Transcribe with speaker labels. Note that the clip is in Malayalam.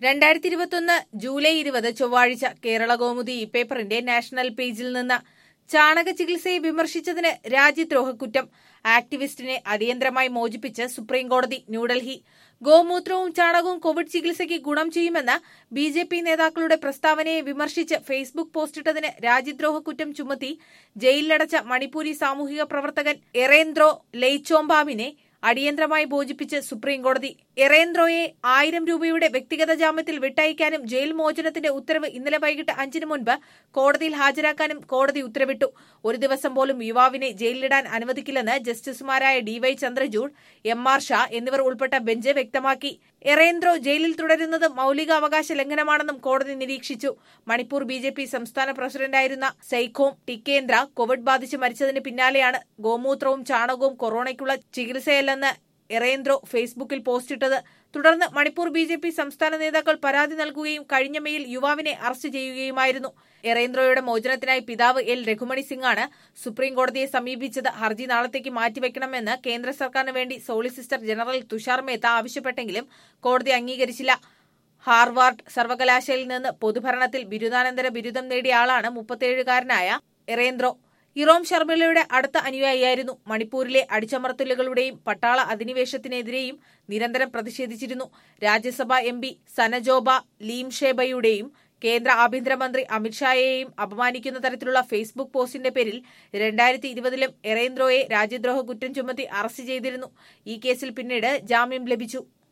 Speaker 1: രണ്ടായിരത്തി ഇരുപത്തൊന്ന് ജൂലൈ ഇരുപത് ചൊവ്വാഴ്ച കേരള കൗമുദി ഈ പേപ്പറിന്റെ നാഷണൽ പേജിൽ നിന്ന് ചാണക ചികിത്സയെ വിമർശിച്ചതിന് രാജ്യദ്രോഹ കുറ്റം ആക്ടിവിസ്റ്റിനെ അടിയന്തരമായി മോചിപ്പിച്ച് സുപ്രീംകോടതി ന്യൂഡൽഹി ഗോമൂത്രവും ചാണകവും കോവിഡ് ചികിത്സയ്ക്ക് ഗുണം ചെയ്യുമെന്ന ബി ജെ പി നേതാക്കളുടെ പ്രസ്താവനയെ വിമർശിച്ച് ഫേസ്ബുക്ക് പോസ്റ്റിട്ടതിന് രാജ്യദ്രോഹ കുറ്റം ചുമത്തി ജയിലിലടച്ച മണിപ്പൂരി സാമൂഹിക പ്രവർത്തകൻ എറേന്ദ്രോ ലെയ്ച്ചോംബാമിനെ അടിയന്തരമായി ബോധിപ്പിച്ച് സുപ്രീംകോടതി എറേന്ദ്രോയെ ആയിരം രൂപയുടെ വ്യക്തിഗത ജാമ്യത്തിൽ വിട്ടയക്കാനും ജയിൽ മോചനത്തിന്റെ ഉത്തരവ് ഇന്നലെ വൈകിട്ട് അഞ്ചിന് മുൻപ് കോടതിയിൽ ഹാജരാക്കാനും കോടതി ഉത്തരവിട്ടു ഒരു ദിവസം പോലും യുവാവിനെ ജയിലിലിടാൻ അനുവദിക്കില്ലെന്ന് ജസ്റ്റിസുമാരായ D Y Chandrachud M R Shah എന്നിവർ ഉൾപ്പെട്ട ബെഞ്ച് വ്യക്തമാക്കി എറേന്ദ്രോ ജയിലിൽ തുടരുന്നത് മൌലികാവകാശ ലംഘനമാണെന്നും കോടതി നിരീക്ഷിച്ചു മണിപ്പൂർ ബി ജെ പി സംസ്ഥാന പ്രസിഡന്റായിരുന്ന സൈഖോം ടിക്കേന്ദ്ര കോവിഡ് ബാധിച്ച് മരിച്ചതിന് പിന്നാലെയാണ് ഗോമൂത്രവും ചാണകവും കൊറോണയ്ക്കുള്ള ചികിത്സയല്ലെന്ന് എറേന്ദ്രോ ഫേസ്ബുക്കിൽ പോസ്റ്റിട്ടത് തുടർന്ന് മണിപ്പൂർ ബി ജെ പി സംസ്ഥാന നേതാക്കൾ പരാതി നൽകുകയും കഴിഞ്ഞ മെയിൽ യുവാവിനെ അറസ്റ്റ് ചെയ്യുകയുമായിരുന്നു എറേന്ദ്രോയുടെ മോചനത്തിനായി പിതാവ് എൽ രഘുമണി സിംഗാണ് സുപ്രീംകോടതിയെ സമീപിച്ചത് ഹർജി നാളത്തേക്ക് മാറ്റിവെക്കണമെന്ന് കേന്ദ്ര സർക്കാരിന് വേണ്ടി സോളിസിറ്റർ ജനറൽ തുഷാർ മേത്ത ആവശ്യപ്പെട്ടെങ്കിലും കോടതി അംഗീകരിച്ചില്ല ഹാർവാർഡ് സർവകലാശാലയിൽ നിന്ന് പൊതുഭരണത്തിൽ ബിരുദാനന്തര ബിരുദം നേടിയ ആളാണ് മുപ്പത്തിയേഴുകാരനായ എറേന്ദ്രോ ഇറോം ശർമിളയുടെ അടുത്ത അനുയായിയായിരുന്നു മണിപ്പൂരിലെ അടിച്ചമർത്തലുകളുടെയും പട്ടാള അധിനിവേശത്തിനെതിരെയും നിരന്തരം പ്രതിഷേധിച്ചിരുന്നു രാജ്യസഭാ എം പി സനജോബ ലീംഷേബയുടെയും കേന്ദ്ര ആഭ്യന്തരമന്ത്രി അമിത്ഷായെയും അപമാനിക്കുന്ന തരത്തിലുള്ള ഫേസ്ബുക്ക് പോസ്റ്റിന്റെ പേരിൽ രണ്ടായിരത്തി ഇരുപതിലും എറേന്ദ്രോയെ രാജ്യദ്രോഹ കുറ്റം ചുമത്തി അറസ്റ്റ് ചെയ്തിരുന്നു ഈ കേസിൽ പിന്നീട് ജാമ്യം ലഭിച്ചു